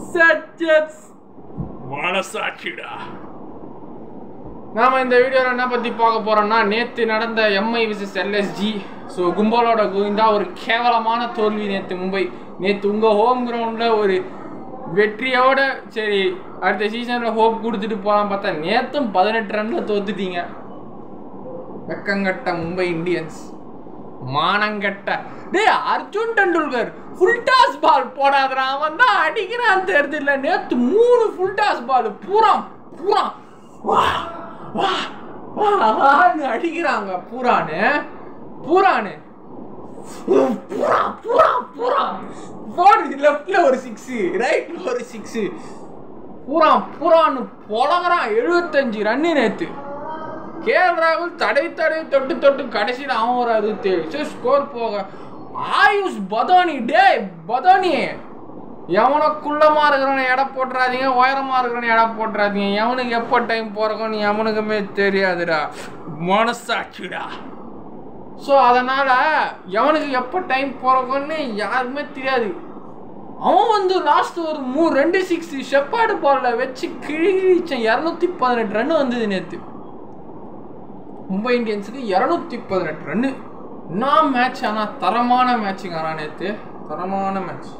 சச்சஸ் மனசாட்சிடா நாம இந்த வீடியோவில் என்ன பற்றி பார்க்க போறோம்னா நேற்று நடந்த எம்ஐ விசஸ் எல்எஸ்ஜி ஸோ கும்பலோட கோவிந்தா ஒரு கேவலமான தோல்வி நேற்று மும்பை நேற்று உங்கள் ஹோம் கிரவுண்டில் ஒரு வெற்றியோட சரி அடுத்த சீசனில் ஹோப் கொடுத்துட்டு போகலாம் பார்த்தா நேற்றும் பதினெட்டு ரனில் தோத்துட்டீங்க வெக்கங்கட்ட மும்பை இந்தியன்ஸ் மானங்கட்ட டேய் Arjun Tendulkar full toss ball போடாதடா அவன் தான் அடிக்கிறான் தெரியுதுல்ல நேத்து மூணு ஃபுல் டாஸ் பால் பூரா பூரா வா வா வா வான்னு அடிக்கிறாங்க பூரானு பூரானு பூரா பூரா பூரா போடு லெஃப்ட்ல ஒரு சிக்ஸ் ரைட்ல ஒரு சிக்ஸ் பூரா பூரான்னு பொழகிறான் எழுபத்தஞ்சு ரன்னு நேத்து கேஎல் ராகுல் தடை தடை தொட்டு தொட்டு கடைசியில் அவன் ஒரு அறுபத்தி ஏழு ஸ்கோர் போக ஆயுஷ் பதோனி டே பதோனி எவனை குள்ளமா இருக்கிறவனை எடை போட்டுறாதீங்க உயரமா இருக்கிறவனை எடை போட்டுறாதீங்க எவனுக்கு எப்போ டைம் போறக்கோன்னு எவனுக்குமே தெரியாதுடா மனசாட்சிடா ஸோ அதனால எவனுக்கு எப்போ டைம் போறக்கோன்னு யாருக்குமே தெரியாது அவன் வந்து லாஸ்ட் ஒரு மூ ரெண்டு சிக்ஸ் ஷெப்பாடு பாலில் வச்சு கிழிச்சேன் இரநூத்தி பதினெட்டு ரன் வந்தது நேற்று மும்பை இந்தியன்ஸுக்கு இரநூத்தி பதினெட்டு ரன்னு நான் மேட்ச் ஆனால் தரமான மேட்சுங்க ஆனால் நேற்று தரமான மேட்ச்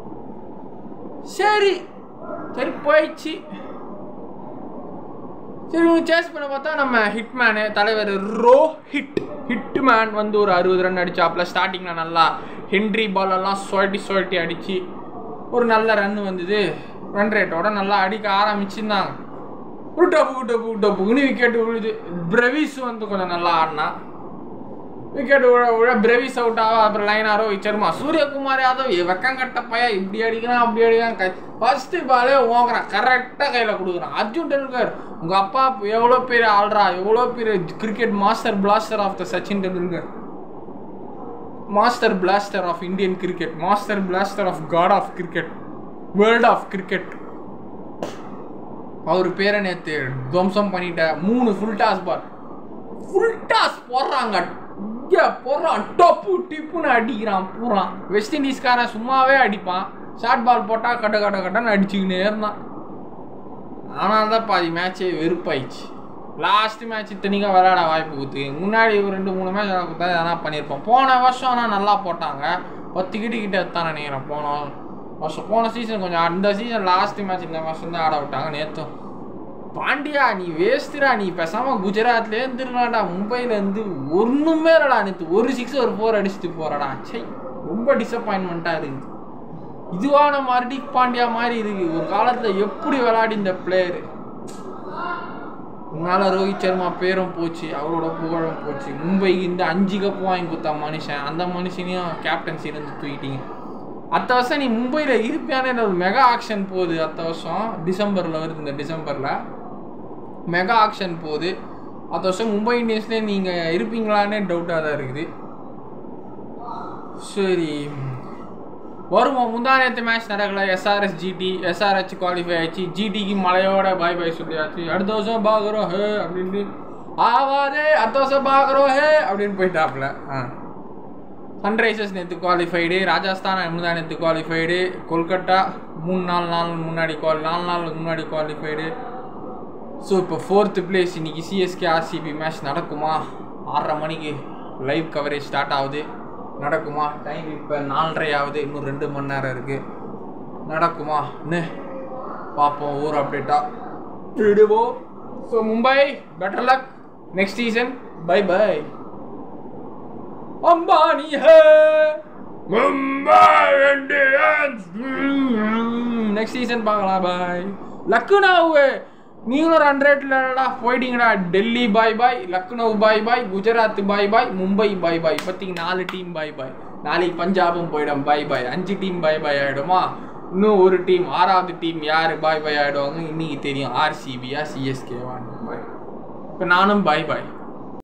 சரி சரி போயிடுச்சு சரி இவங்க சேஸ் பண்ண பார்த்தா நம்ம ஹிட்மேனு தலைவர் ரோ ஹிட் ஹிட் மேன் வந்து ஒரு அறுபது ரன் அடிச்சாப்ல ஸ்டார்டிங்கில் நல்லா ஹென்ரி பால் எல்லாம் சுழட்டி சுழட்டி அடித்து ஒரு நல்ல ரன் வந்தது ரன் ரேட்டோட நல்லா அடிக்க ஆரம்பிச்சிருந்தாங்க ஒரு டப்புக்கு டப்புக்கு டப்புக்குன்னு விக்கெட் விழுது பிரவிஸ் வந்து கொஞ்சம் நல்லா ஆடினா விக்கெட் விழ விழ பிரவிஸ் அவுட் ஆகும் அப்புறம் லைனாரோ சர்மா சூரியகுமார் யாதவ் வெக்கங்கட்ட பையா இப்படி அடிக்கிறான் அப்படி அடிக்கிறான் ஃபர்ஸ்ட் பாலே ஓங்குறான் கரெக்டாக கையில் கொடுக்குறான் அர்ஜுன் டெண்டுல்கர் உங்கள் அப்பா எவ்வளோ பேர் ஆள்றா எவ்வளோ பேர் cricket master blaster of the Sachin Tendulkar master blaster of Indian cricket master blaster of god of cricket world of cricket அவர் பேரை நேற்று துவம்சம் பண்ணிட்ட மூணு full toss ball full toss போடுறாங்க இங்கே போடுறான் டப்பு டிப்புன்னு அடிக்கிறான் பூரான் வெஸ்ட் இண்டீஸ்காரன் சும்மாவே அடிப்பான் ஷார்ட் பால் போட்டால் கட்ட கட்ட கட்டன்னு அடிச்சுக்கினே இருந்தான் ஆனால் தான் பாதி மேட்ச்சே வெறுப்பாயிடுச்சு லாஸ்ட் மேட்ச் இத்தனைக்கும் விளையாட வாய்ப்பு கொடுத்து முன்னாடி ஒரு ரெண்டு மூணு மேட்ச் கொடுத்தா எதனா பண்ணியிருப்போம் போன வருஷம் ஆனால் நல்லா போட்டாங்க பத்து கிட்ட கிட்ட எடுத்தான் நினைக்கிறேன் போன வருஷம் போன சீசன் கொஞ்சம் அந்த சீசன் லாஸ்ட் மேட்ச் இந்த வருஷம் தான் ஆட விட்டாங்க நேற்றும் பாண்டியா நீ வேஸ்ட்டுடா நீ பேசாமல் குஜராத்லேயே இருந்துருலாடா மும்பையிலேருந்து ஒன்றுமே இல்லடா நேற்று ஒரு சிக்ஸ் ஒரு ஃபோர் அடிச்சுட்டு போகிறடா சை ரொம்ப டிசப்பாயின்மெண்ட்டாக இருக்குது இதுவான மர்டிக் பாண்டியா மாதிரி இருக்கு ஒரு காலத்தில் எப்படி விளையாடி இந்த பிளேயரு உன்னால ரோஹித் சர்மா பேரும் போச்சு அவரோட புகழும் போச்சு மும்பைக்கு இந்த அஞ்சு கப்பு வாங்கி கொடுத்தா மனுஷன் அந்த மனுஷனையும் கேப்டன்சிலேருந்து தூக்கிட்டீங்க அத்த வருஷம் நீ மும்பையில் இருப்பியானே ஒரு மெகா ஆக்ஷன் போகுது அத்த வருஷம் டிசம்பரில் வருது இந்த டிசம்பரில் மெகா ஆக்ஷன் போகுது அத்த வருஷம் மும்பை இந்தியன்ஸ்லேயே நீங்கள் இருப்பீங்களான்னே டவுட்டாக தான் இருக்குது சரி வருவோம் முந்தா நேற்று மேட்ச் நடக்கல எஸ்ஆர்எஸ் ஜிடி எஸ்ஆர்ஹெச் குவாலிஃபை ஆயிடுச்சு ஜிடிக்கு மலையோட பாய் பாய் சொல்லியாச்சு அடுத்த வருஷம் பார்க்குறோம் ஹே அப்படின்ட்டு ஆவாதே அடுத்த வருஷம் பார்க்குறோம் ஹே அப்படின்னு போயிட்டாப்புல ஆ சன்ரைசர்ஸ் நேற்று குவாலிஃபைடு ராஜஸ்தான் முந்தா நேற்று குவாலிஃபைடு கொல்கட்டா மூணு நாலு நாள் முன்னாடி குவாலி நாலு நாளுக்கு முன்னாடி குவாலிஃபைடு ஸோ இப்போ ஃபோர்த்து பிளேஸ் இன்னைக்கு சிஎஸ்கே ஆர்சிபி மேட்ச் நடக்குமா ஆறரை மணிக்கு லைவ் கவரேஜ் ஸ்டார்ட் ஆகுது நடக்குமா டைம் இப்போ நாலரை ஆகுது இன்னும் ரெண்டு மணி நேரம் இருக்குது நடக்குமா என்ன பார்ப்போம் ஊர் அப்டேட்டாக விடுவோம் so Mumbai better luck next season bye bye Ambani है मुंबई इंडियंस நெக்ஸ்ட் சீசன் பார்க்கலாம் பாய் லக்னோவு நீங்களும் ஹண்ட்ரட்லடா போயிட்டீங்கடா டெல்லி பாய் பாய் லக்னோ பாய் பாய் குஜராத் பாய் பாய் மும்பை பாய் பாய் இப்போதைக்கு நாலு டீம் பாய் பாய் நாளைக்கு பஞ்சாபும் போயிடும் பாய் பாய் அஞ்சு டீம் பாய் பாய் ஆகிடுமா இன்னும் ஒரு டீம் ஆறாவது டீம் யார் பாய் பாய் ஆகிடுவாங்க இன்னைக்கு தெரியும் ஆர்சிபியா சிஎஸ்கேவான்னு பாய் இப்போ நானும் பாய் பாய்